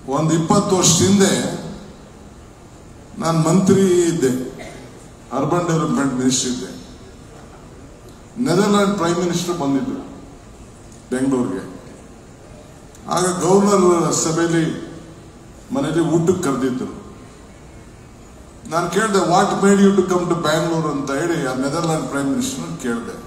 ಒಂದು ಇಪ್ಪತ್ತು ವರ್ಷದ ಹಿಂದೆ ನಾನು ಮಂತ್ರಿ ಇದ್ದೆ ಅರ್ಬನ್ ಡೆವಲಪ್ಮೆಂಟ್ ಮಿನಿಸ್ಟರ್ ಇದ್ದೆ ನೆದರ್ಲ್ಯಾಂಡ್ ಪ್ರೈಮ್ ಮಿನಿಸ್ಟರ್ ಬಂದಿದ್ರು ಬೆಂಗಳೂರಿಗೆ ಆಗ ಗವರ್ನರ್ ಸಭೆಯಲ್ಲಿ ಮನೆಯಲ್ಲಿ ಊಟಕ್ಕೆ ಕರೆದಿದ್ರು ನಾನು ಕೇಳಿದೆ what made you to come to Bangalore ಅಂತ ಹೇಳಿ ಆ ನೆದರ್ಲ್ಯಾಂಡ್ ಪ್ರೈಮ್ ಮಿನಿಸ್ಟರ್ ಕೇಳಿದೆ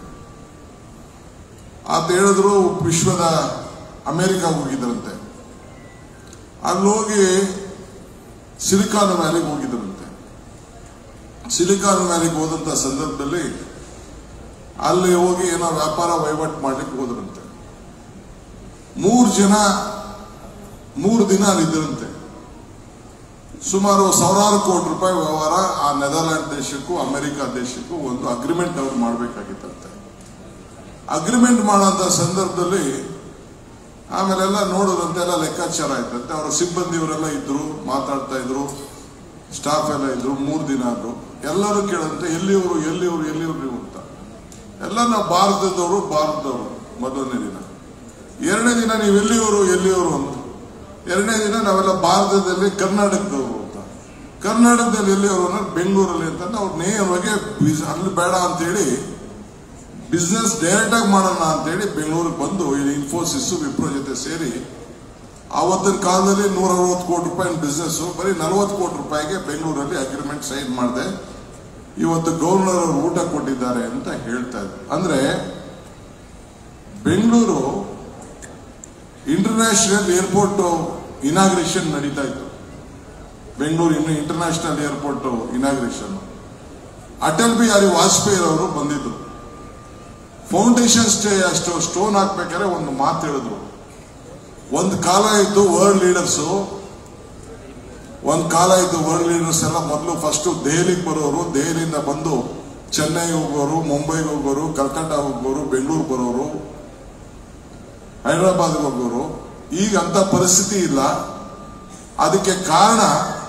ಆತ ಹೇಳಿದ್ರು ವಿಶ್ವದ ಅಮೆರಿಕಾಗ ಹೋಗಿದ್ರಂತೆ ಅಲ್ಲಿ ಹೋಗಿ ಸಿಲಿಕಾನ್ ವ್ಯಾಲಿಗೆ ಹೋಗಿದ್ರಂತೆ ಸಿಲಿಕಾನ್ ವ್ಯಾಲಿಗೆ ಹೋದಂತ ಸಂದರ್ಭದಲ್ಲಿ ಅಲ್ಲಿ ಹೋಗಿ ಏನೋ ವ್ಯಾಪಾರ ವಹಿವಾಟು ಮಾಡ್ಲಿಕ್ಕೆ ಹೋದ್ರಂತೆ ಮೂರು ಜನ ಮೂರು ದಿನ ಅಲ್ಲಿದ್ದರಂತೆ ಸುಮಾರು ಸಾವಿರಾರು ಕೋಟಿ ರೂಪಾಯಿ ವ್ಯವಹಾರ ಆ ನೆದರ್ಲ್ಯಾಂಡ್ ದೇಶಕ್ಕೂ ಅಮೆರಿಕ ದೇಶಕ್ಕೂ ಒಂದು ಅಗ್ರಿಮೆಂಟ್ ಅವ್ರು ಮಾಡಬೇಕಾಗಿತ್ತಂತೆ ಅಗ್ರಿಮೆಂಟ್ ಮಾಡೋಂಥ ಸಂದರ್ಭದಲ್ಲಿ ಆಮೇಲೆಲ್ಲ ನೋಡೋದಂತೆ ಎಲ್ಲ ಲೆಕ್ಕಾಚಾರ ಆಯ್ತಂತೆ ಅವರ ಸಿಬ್ಬಂದಿಯವರೆಲ್ಲ ಇದ್ರು ಮಾತಾಡ್ತಾ ಇದ್ರು ಸ್ಟಾಫ್ ಎಲ್ಲ ಇದ್ರು ಮೂರು ದಿನ ಆದ್ರು ಎಲ್ಲರೂ ಕೇಳಂತೆ ಎಲ್ಲಿಯವರು ಎಲ್ಲಿಯವರು ಎಲ್ಲಿಯವರು ನೀವು ಅಂತ ಎಲ್ಲ ನಾವು ಭಾರತದವರು ಭಾರತದವರು ಮೊದಲನೇ ದಿನ ಎರಡನೇ ದಿನ ನೀವು ಎಲ್ಲಿಯವರು ಎಲ್ಲಿಯವರು ಅಂತ ಎರಡನೇ ದಿನ ನಾವೆಲ್ಲ ಭಾರತದಲ್ಲಿ ಕರ್ನಾಟಕದವರು ಅಂತ ಕರ್ನಾಟಕದಲ್ಲಿ ಎಲ್ಲಿಯವರು ಅಂದ್ರೆ ಬೆಂಗಳೂರಲ್ಲಿ ಅಂತ ಅವ್ರು ನೇರವಾಗಿ ಬಿಸ್- ಅಲ್ಲಿ ಬೇಡ ಅಂತೇಳಿ ಬಿಸ್ನೆಸ್ ಡೈರೆಕ್ಟ್ ಆಗಿ ಮಾಡೋಣ ಅಂತೇಳಿ ಬೆಂಗಳೂರಿಗೆ ಬಂದು ಇಲ್ಲಿ ಇನ್ಫೋಸಿಸ್ ವಿಪ್ರೋ ಜೊತೆ ಸೇರಿ ಆವತ್ತಿನ ಕಾಲದಲ್ಲಿ ನೂರ ಅರವತ್ತು ಕೋಟಿ ರೂಪಾಯಿ ಬಿಸ್ನೆಸ್ ಬರೀ ನಲವತ್ತು ಕೋಟಿ ರೂಪಾಯಿಗೆ ಬೆಂಗಳೂರಲ್ಲಿ ಅಗ್ರಿಮೆಂಟ್ ಸೈನ್ ಮಾಡಿದೆ ಇವತ್ತು ಗವರ್ನರ್ ಅವರು ಊಟ ಕೊಟ್ಟಿದ್ದಾರೆ ಅಂತ ಹೇಳ್ತಾ ಇದ್ರು ಅಂದ್ರೆ ಬೆಂಗಳೂರು ಇಂಟರ್ನ್ಯಾಷನಲ್ ಏರ್ಪೋರ್ಟ್ ಇನಾಗ್ರೇಷನ್ ನಡೀತಾ ಇತ್ತು ಬೆಂಗಳೂರು ಇನ್ನು international airport inauguration Atal Bihari Vajpayee ಅವರು ಬಂದಿದ್ರು ಫೌಂಡೇಶನ್ ಸ್ಟೇ ಅಷ್ಟು ಸ್ಟೋನ್ ಹಾಕ್ಬೇಕಾದ್ರೆ ಒಂದು ಮಾತು ಹೇಳಿದ್ರು ಒಂದು ಕಾಲ ಇತ್ತು ವರ್ಲ್ಡ್ ಲೀಡರ್ಸ್ ಒಂದು ಕಾಲ ಇತ್ತು ವರ್ಲ್ಡ್ ಲೀಡರ್ಸ್ ಎಲ್ಲ ಮೊದಲು ಫಸ್ಟ್ ದೆಹಲಿಗೆ ಬರೋರು ದೆಹಲಿಯಿಂದ ಬಂದು ಚೆನ್ನೈ ಹೋಗೋರು ಮುಂಬೈಗೆ ಹೋಗೋರು ಕಲ್ಕಟ್ಟ ಹೋಗೋರು ಬೆಂಗಳೂರು ಬರೋರು ಹೈದರಾಬಾದ್ಗೆ ಹೋಗೋರು ಈಗ ಅಂತ ಪರಿಸ್ಥಿತಿ ಇಲ್ಲ ಅದಕ್ಕೆ ಕಾರಣ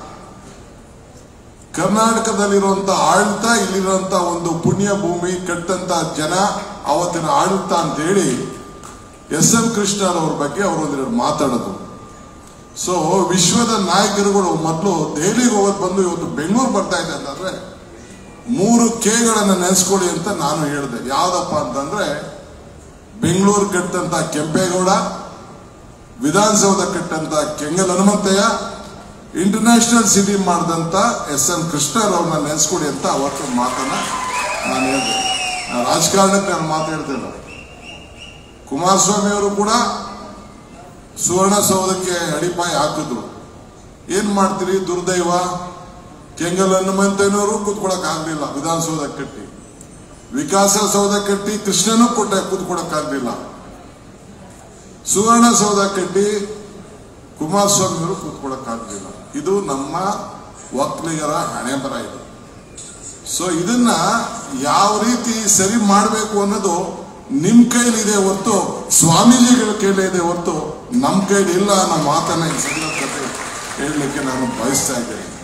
ಕರ್ನಾಟಕದಲ್ಲಿರುವಂತ ಆಡಳಿತ ಇಲ್ಲಿರುವಂತ ಒಂದು ಪುಣ್ಯ ಭೂಮಿ ಕಟ್ಟಂತ ಜನ ಅವತ್ತಿನ ಆಡಳಿತ ಅಂತ ಹೇಳಿ ಎಸ್ ಎಂ ಕೃಷ್ಣರವ್ರ ಬಗ್ಗೆ ಅವರು ಒಂದೆರಡು ಮಾತಾಡೋದು ಸೊ ವಿಶ್ವದ ನಾಯಕರುಗಳು ಮೊದಲು ದೆಹಲಿಗೆ ಹೋಗೋದು ಬಂದು ಇವತ್ತು ಬೆಂಗಳೂರು ಬರ್ತಾ ಇದೆ ಅಂತಂದ್ರೆ ಮೂರು ಕೆಗಳನ್ನ ನೆನೆಸ್ಕೊಳ್ಳಿ ಅಂತ ನಾನು ಹೇಳಿದೆ ಯಾವ್ದಪ್ಪ ಅಂತಂದ್ರೆ ಬೆಂಗಳೂರು ಕಟ್ಟಂತ ಕೆಂಪೇಗೌಡ ವಿಧಾನಸೌಧ ಕಟ್ಟಂತ ಕೆಂಗಲ್ ಹನುಮಂತಯ್ಯ ಇಂಟರ್ನ್ಯಾಷನಲ್ ಸಿಟಿ ಮಾಡಿದಂತ ಎಸ್ ಎಂ ಕೃಷ್ಣರವ್ರನ್ನ ನೆನೆಸ್ಕೊಡಿ ಅಂತ ಅವತ್ತು ಮಾತನ್ನ ನಾನು ಹೇಳಿದೆ ನಾನು ರಾಜಕಾರಣಕ್ಕೆ ನಾನು ಮಾತಾಡ್ತಿಲ್ಲ ಕುಮಾರಸ್ವಾಮಿ ಅವರು ಕೂಡ ಸುವರ್ಣಸೌಧಕ್ಕೆ ಅಡಿಪಾಯ ಹಾಕಿದ್ರು ಏನ್ ಮಾಡ್ತೀರಿ ದುರ್ದೈವ ಕೆಂಗಲ್ ಹನುಮಂತನವರು ಕೂತ್ಕೊಳಕ್ ಆಗ್ಲಿಲ್ಲ ವಿಧಾನಸೌಧ ಕಟ್ಟಿ ವಿಕಾಸ ಸೌಧ ಕಟ್ಟಿ ಕೃಷ್ಣನೂ ಕೊಟ್ಟ ಕೂತ್ಕೊಳಕ್ ಆಗ್ಲಿಲ್ಲ ಸುವರ್ಣಸೌಧ ಕಟ್ಟಿ ಕುಮಾರಸ್ವಾಮಿ ಅವರು ಕೂತ್ಕೊಳಕ್ ಆಗ್ಲಿಲ್ಲ ಇದು ನಮ್ಮ ಒಕ್ಕಲಿಗರ ಹಣೆ ಬರ ಇದು ಸೊ ಇದನ್ನ ಯಾವ ರೀತಿ ಸರಿ ಮಾಡಬೇಕು ಅನ್ನೋದು ನಿಮ್ ಕೈಲಿದೆ ಹೊರತು ಸ್ವಾಮೀಜಿಗಳ ಕೈಲಿ ಇದೆ ಹೊರತು ನಮ್ ಕೈಲಿ ಇಲ್ಲ ಅನ್ನೋ ಮಾತನ್ನ ಈ ಸಂದರ್ಭದಲ್ಲಿ ಹೇಳಲಿಕ್ಕೆ ನಾನು ಬಯಸ್ತಾ ಇದ್ದೇನೆ